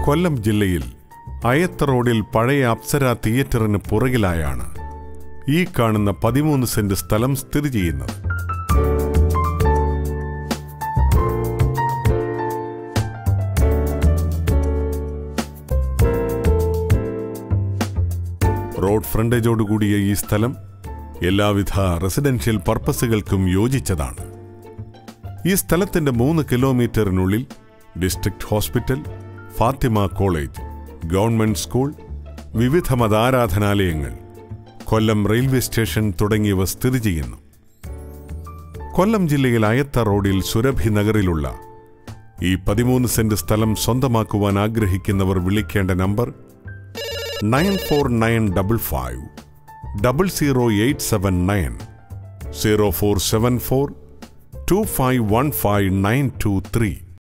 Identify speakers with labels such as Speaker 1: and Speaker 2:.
Speaker 1: കൊല്ലം ജില്ലയിൽ അയത്ത റോഡിൽ പഴയ അപ്സര തിയേറ്ററിന് പുറകിലായാണ് ഈ കാണുന്ന പതിമൂന്ന് സെന്റ് സ്ഥലം സ്ഥിതി ചെയ്യുന്നത് റോഡ് ഫ്രണ്ടേജോടുകൂടിയ ഈ സ്ഥലം എല്ലാവിധ റെസിഡൻഷ്യൽ പർപ്പസുകൾക്കും യോജിച്ചതാണ് ഈ സ്ഥലത്തിന്റെ മൂന്ന് കിലോമീറ്ററിനുള്ളിൽ district hospital Fathima college government school വിവിധ മതാരാധനാലയങ്ങൾ കൊല്ലം റെയിൽവേ സ്റ്റേഷൻ തുടങ്ങിയവ സ്ഥിതി ചെയ്യുന്നു കൊല്ലം ജില്ലയിൽ അയത്ത റോഡിൽ സുരഭി നഗറിലുള്ള ഈ പതിമൂന്ന് സെന്റ് സ്ഥലം സ്വന്തമാക്കുവാൻ ആഗ്രഹിക്കുന്നവർ വിളിക്കേണ്ട number nine four nine double five double zero eight seven nine zero four seven four two five one five nine two three